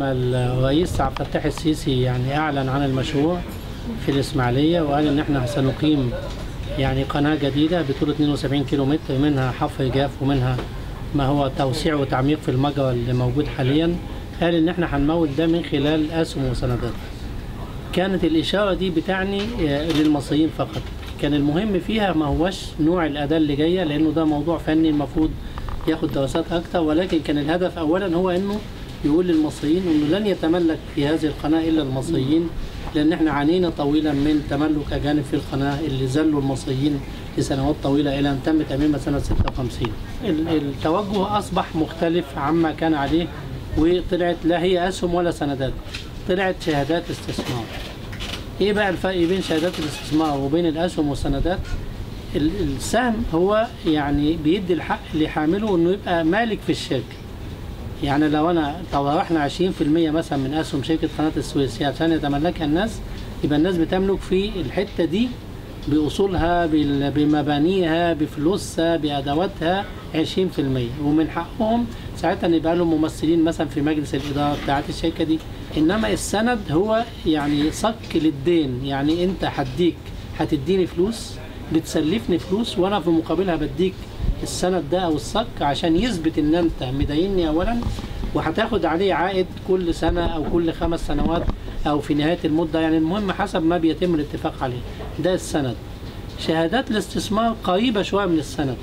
لما الرئيس عبد الفتاح السيسي يعني اعلن عن المشروع في الاسماعيليه وقال ان احنا سنقيم يعني قناه جديده بطول 72 كيلو متر منها حفر جاف ومنها ما هو توسيع وتعميق في المجرى اللي موجود حاليا قال ان احنا هنمول ده من خلال اسهم وسندات كانت الاشاره دي بتعني آه، للمصريين فقط كان المهم فيها ما هوش نوع الاداه اللي جايه لانه ده موضوع فني المفروض ياخد دراسات اكتر ولكن كان الهدف اولا هو انه يقول للمصريين انه لن يتملك في هذه القناه الا المصريين لان احنا عانينا طويلا من تملك اجانب في القناه اللي ذلوا المصريين لسنوات طويله الى ان تم تاميمها سنه 56 ال- التوجه اصبح مختلف عما كان عليه وطلعت لا هي اسهم ولا سندات طلعت شهادات استثمار ايه بقى الفرق بين شهادات الاستثمار وبين الاسهم والسندات ال- السهم هو يعني بيدي الحق لحامله انه يبقى مالك في الشركه يعني لو انا طرحنا 20% مثلا من اسهم شركه قناه السويس عشان يتملكها الناس يبقى الناس بتملك في الحته دي باصولها بال- بمبانيها بفلوسها بادواتها 20% ومن حقهم ساعتها ان يبقى لهم ممثلين مثلا في مجلس الاداره بتاعت الشركه دي انما السند هو يعني صك للدين يعني انت هديك هتديني فلوس بتسلفني فلوس وانا في مقابلها بديك السند ده او الصك عشان يثبت ان انت مديني اولا وهتاخد عليه عائد كل سنه او كل خمس سنوات او في نهايه المده يعني المهم حسب ما بيتم الاتفاق عليه ده السند شهادات الاستثمار قريبه شويه من السند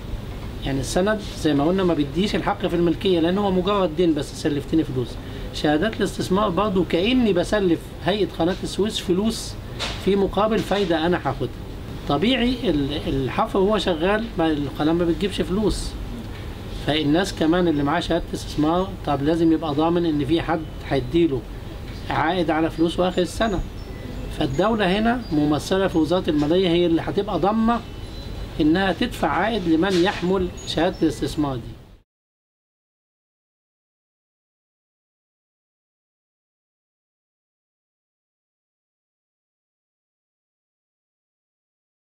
يعني السند زي ما قلنا ما بيديش الحق في الملكيه لان هو مجرد دين بس سلفتني فلوس شهادات الاستثمار برضو كاني بسلف هيئه قناه السويس فلوس في مقابل فايده انا هاخدها طبيعي ال- الحفر وهو شغال ما القناه ما بتجيبش فلوس فالناس كمان اللي معاه شهاده استثمار طب لازم يبقى ضامن ان في حد هيديله عائد على فلوسه اخر السنه فالدوله هنا ممثله في وزاره الماليه هي اللي هتبقى ضامنه انها تدفع عائد لمن يحمل شهاده الاستثمار دي